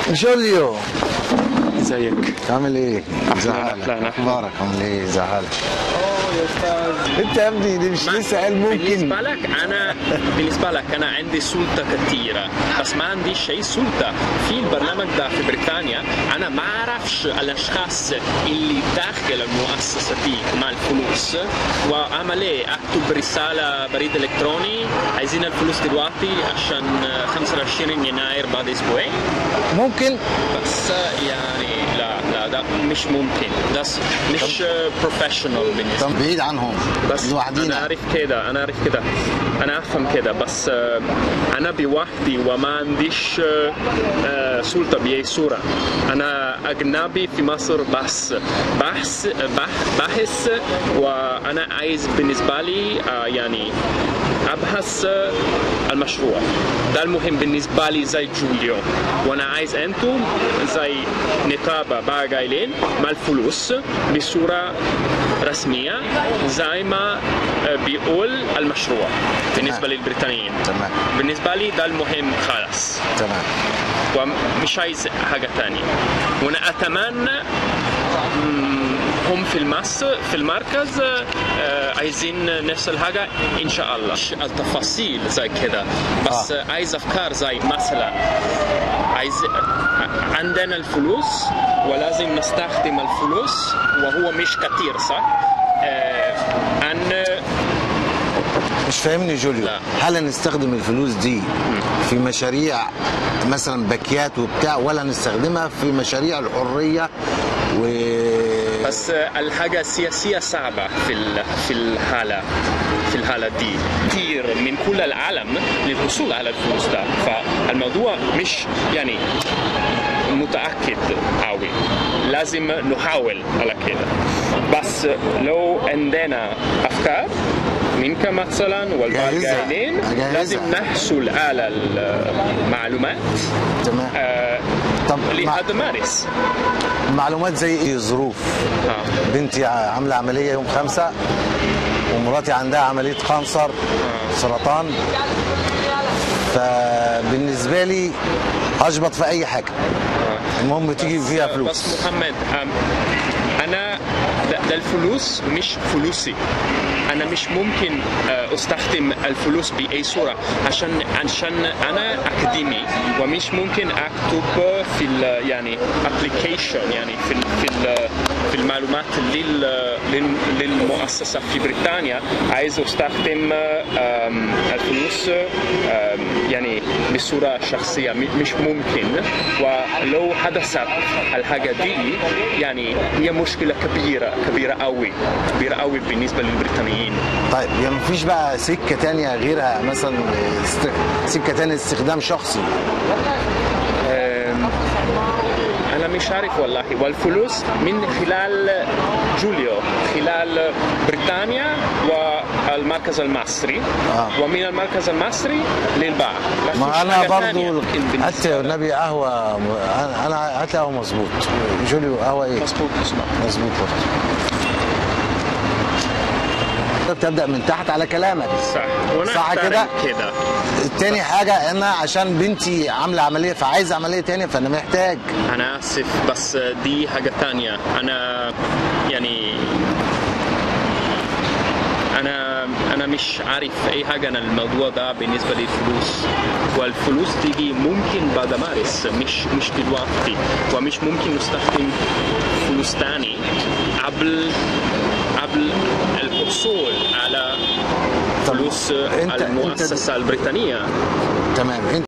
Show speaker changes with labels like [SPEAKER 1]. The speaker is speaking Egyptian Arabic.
[SPEAKER 1] جوليو
[SPEAKER 2] ازيك
[SPEAKER 1] عامل ايه؟ ازي
[SPEAKER 2] أهلاً،
[SPEAKER 1] حالك؟
[SPEAKER 2] أهلاً.
[SPEAKER 1] اخبارك عامل ايه؟ ازي حالك؟ انت يا ابني دي مش لسه قال ممكن
[SPEAKER 2] بالنسبة لك أنا بالنسبة لك أنا عندي سلطة كثيرة بس ما عندي شيء سلطة في البرنامج ده في بريطانيا أنا ما أعرفش الأشخاص اللي داخل المؤسسة دي مع الفلوس وأعمل إيه أكتب رسالة بريد إلكتروني عايزين الفلوس دلوقتي عشان 25 يناير بعد أسبوعين
[SPEAKER 1] ممكن
[SPEAKER 2] بس يعني لا لا ده مش ممكن ده مش بروفيشنال بالنسبة
[SPEAKER 1] طب بعيد عنهم
[SPEAKER 2] بس انا
[SPEAKER 1] لوحدينا
[SPEAKER 2] عارف كده انا عارف كده انا افهم كده بس آه، انا بوحدي وما عنديش آه، آه، سلطه باي صوره انا اجنبي في مصر بس بحث بح- باحث وانا عايز بالنسبه لي آه، يعني ابحث آه، المشروع ده المهم بالنسبه لي زي جوليو وانا عايز انتم زي نقابه بقى جايلين مع الفلوس بصوره رسميه زي ما آه، بيقول المشروع بالنسبه للبريطانيين
[SPEAKER 1] تمام
[SPEAKER 2] بالنسبه لي ده المهم خلاص
[SPEAKER 1] تمام
[SPEAKER 2] ومش عايز حاجه تانية وانا اتمنى مم، هم في المس في المركز آه، عايزين نفس الحاجة إن شاء الله مش التفاصيل زي كده بس
[SPEAKER 1] آه.
[SPEAKER 2] آه. عايز أفكار زي مثلا عايز عندنا الفلوس ولازم نستخدم الفلوس وهو مش كتير صح؟ آه، عن
[SPEAKER 1] مش فاهمني جوليو
[SPEAKER 2] لا.
[SPEAKER 1] هل هنستخدم الفلوس دي في مشاريع مثلا باكيات وبتاع ولا نستخدمها في مشاريع الحريه و
[SPEAKER 2] بس الحاجة السياسية صعبة في ال- في الحالة في الحالة دي كتير من كل العالم للحصول على الفلوس ده فالموضوع مش يعني متأكد قوي لازم نحاول على كده بس لو عندنا أفكار منك مثلا
[SPEAKER 1] جاهزة.
[SPEAKER 2] والباقيين
[SPEAKER 1] جاهزة.
[SPEAKER 2] لازم نحصل على المعلومات
[SPEAKER 1] تمام
[SPEAKER 2] آه،
[SPEAKER 1] طب مع...
[SPEAKER 2] لهذا مارس
[SPEAKER 1] معلومات زي ايه ظروف
[SPEAKER 2] آه.
[SPEAKER 1] بنتي عامله عمليه يوم خمسة ومراتي عندها عمليه كانسر سرطان فبالنسبه لي هشبط في اي حاجه المهم تيجي فيها
[SPEAKER 2] بس
[SPEAKER 1] فلوس
[SPEAKER 2] محمد أم، انا ده, ده الفلوس مش فلوسي انا مش ممكن آه، استخدم الفلوس باي صوره عشان عشان انا اكاديمي ومش ممكن اكتب في ال يعني ابلكيشن يعني في ال في ال في المعلومات لل لل- للمؤسسه في بريطانيا عايز استخدم آم، الفلوس آم، يعني بصوره شخصيه م- مش ممكن ولو حدثت الحاجه دي يعني هي مشكله كبيره كبيره قوي كبيره قوي بالنسبه للبريطانيين
[SPEAKER 1] طيب يعني مفيش بقى سكه تانية غيرها مثلا است... سكه تانية استخدام شخصي
[SPEAKER 2] آم، انا مش عارف والله والفلوس من خلال جوليو خلال بريطانيا والمركز المصري
[SPEAKER 1] آه.
[SPEAKER 2] ومن المركز المصري للباع ما
[SPEAKER 1] ما
[SPEAKER 2] فيش
[SPEAKER 1] انا
[SPEAKER 2] حاجة
[SPEAKER 1] برضو
[SPEAKER 2] تانية يمكن
[SPEAKER 1] هات
[SPEAKER 2] بالنسبة لك.
[SPEAKER 1] النبي قهوه انا انا هات لي قهوه مظبوط جوليو قهوه ايه
[SPEAKER 2] مظبوط اسمع
[SPEAKER 1] مظبوط برضه بتبدا من تحت على كلامك
[SPEAKER 2] صح وانا
[SPEAKER 1] صح
[SPEAKER 2] أحترم
[SPEAKER 1] كده؟
[SPEAKER 2] كده
[SPEAKER 1] تاني حاجه انا عشان بنتي عامله عمليه فعايز عمليه تانية فانا محتاج
[SPEAKER 2] انا اسف بس دي حاجه تانية انا يعني انا انا مش عارف اي حاجه عن الموضوع ده بالنسبه للفلوس والفلوس تيجي ممكن بعد مارس مش مش دلوقتي ومش ممكن نستخدم فلوس تاني قبل قبل الحصول على
[SPEAKER 1] طب
[SPEAKER 2] فلوس
[SPEAKER 1] أنت- أنت-
[SPEAKER 2] المؤسسه البريطانيه
[SPEAKER 1] تمام انت